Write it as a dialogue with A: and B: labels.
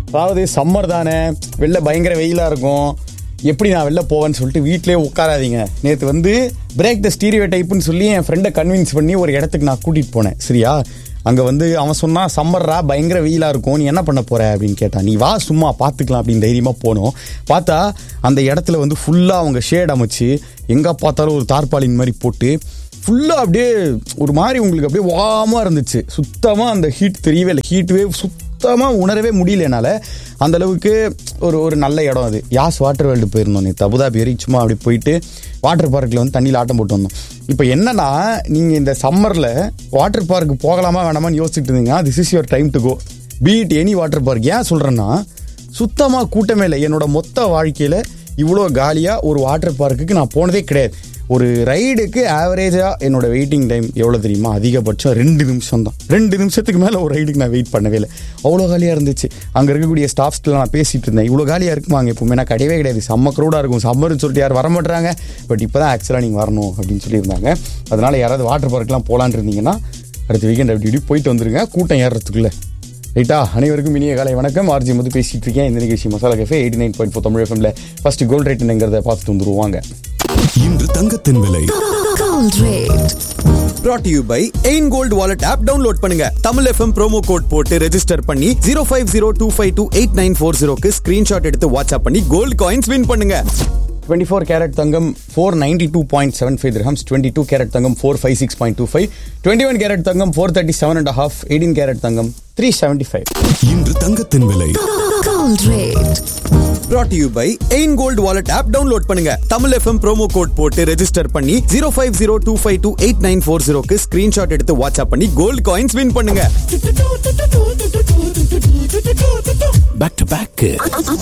A: அதாவது சம்மர் தானே வெளில பயங்கர வெயிலாக இருக்கும் எப்படி நான் வெளில போவேன்னு சொல்லிட்டு வீட்டிலே உட்காராதீங்க நேற்று வந்து பிரேக் த ஸ்டீரியோ டைப்புன்னு சொல்லி என் ஃப்ரெண்டை கன்வின்ஸ் பண்ணி ஒரு இடத்துக்கு நான் கூட்டிகிட்டு போனேன் சரியா அங்கே வந்து அவன் சொன்னான் சம்மர்ரா பயங்கர வெயிலாக இருக்கும் நீ என்ன பண்ண போற அப்படின்னு கேட்டான் நீ வா சும்மா பார்த்துக்கலாம் அப்படின்னு தைரியமாக போனோம் பார்த்தா அந்த இடத்துல வந்து ஃபுல்லாக அவங்க ஷேட் அமைச்சு எங்கே பார்த்தாலும் ஒரு தார்பாலின் மாதிரி போட்டு ஃபுல்லாக அப்படியே ஒரு மாதிரி உங்களுக்கு அப்படியே வாமாக இருந்துச்சு சுத்தமாக அந்த ஹீட் தெரியவே இல்லை ஹீட் வேவ் சுத்தமாக உணரவே முடியல என்னால் அந்த அளவுக்கு ஒரு ஒரு நல்ல இடம் அது யாஸ் வாட்டர் வேர்ல்டு போயிருந்தோம் நேற்று அபுதாபி வரைக்கும் சும்மா அப்படி போயிட்டு வாட்டர் பார்க்கில் வந்து தண்ணியில் ஆட்டம் போட்டு வந்தோம் இப்போ என்னன்னா நீங்கள் இந்த சம்மரில் வாட்டர் பார்க் போகலாமா வேணாமான்னு யோசிச்சுட்டு இருந்தீங்கன்னா this is your time to go beat any water park ஏன் சொல்கிறேன்னா சுத்தமாக கூட்டமே இல்லை என்னோட மொத்த வாழ்க்கையில் இவ்வளோ காலியாக ஒரு வாட்டர் பார்க்குக்கு நான் போனதே கிடையாது ஒரு ரைடுக்கு ஆவரேஜாக என்னோட வெயிட்டிங் டைம் எவ்வளோ தெரியுமா அதிகபட்சம் ரெண்டு நிமிஷம் தான் ரெண்டு நிமிஷத்துக்கு மேலே ஒரு ரைடுக்கு நான் வெயிட் பண்ணவே இல்லை அவ்வளோ காலியாக இருந்துச்சு அங்கே இருக்கக்கூடிய ஸ்டாஃப்ஸ்ல நான் பேசிட்டு இருந்தேன் இவ்வளோ காலியாக இருக்குமா அங்கே எப்பவுமே நான் கிடையவே கிடையாது செம்ம க்ரௌடாக இருக்கும் சம்மர்னு சொல்லிட்டு யாரும் வர மாட்டாங்க பட் இப்போ தான் ஆக்சுவலாக நீங்கள் வரணும் அப்படின்னு சொல்லியிருந்தாங்க அதனால யாராவது வாட்டர் பார்க்லாம் போகலான்னு இருந்தீங்கன்னா அடுத்த வீக்கெண்ட் அப்படி இப்படி போயிட்டு வந்துருங்க கூட்டம் ஏறுறதுக்குள்ள ரைட்டா அனைவருக்கும் இனிய காலை வணக்கம் ஆர்ஜி வந்து பேசிட்டு இருக்கேன் இந்த நிகழ்ச்சி masala cafe eighty nine point four Tamil எஃப்எம்ல ஃபர்ஸ்ட் கோல்ட் ரேட் என்னங்கிறத பார்த்துட்டு வந்துருவாங்க
B: இன்று தங்கத்தின் விலை
C: Gold rate.
D: brought to you by எயின் கோல்ட் வாலெட் ஆப் டவுன்லோட் பண்ணுங்க தமிழ் எஃப்எம் ப்ரோமோ கோட் போட்டு ரெஜிஸ்டர் பண்ணி zero five zero two five two eight nine four ஜீரோக்கு ஸ்கிரீன்ஷாட் எடுத்து வாட்ஸ்அப் பண்ணி கோல்டு காயின்ஸ் வின் பண்ணுங்க
A: டுவெண்ட்டி ஃபோர் கேரட் தங்கம் four ninety two point seven five dirhams twenty two carat தங்கம் four five six point two five twenty one carat தங்கம் four thirty seven and half eighteen carat தங்கம் three seventy five
B: இன்று தங்கத்தின் விலை
C: Gold rate.
D: brought to you by எயின் gold wallet app download பண்ணுங்க Tamil FM promo code போட்டு register பண்ணி zero five zero two five two eight nine four ஜீரோக்கு screenshot எடுத்து வாட்ஸ்அப் பண்ணி கோல்டு காயின்ஸ் வின் பண்ணுங்க
B: பேக் டு பேக்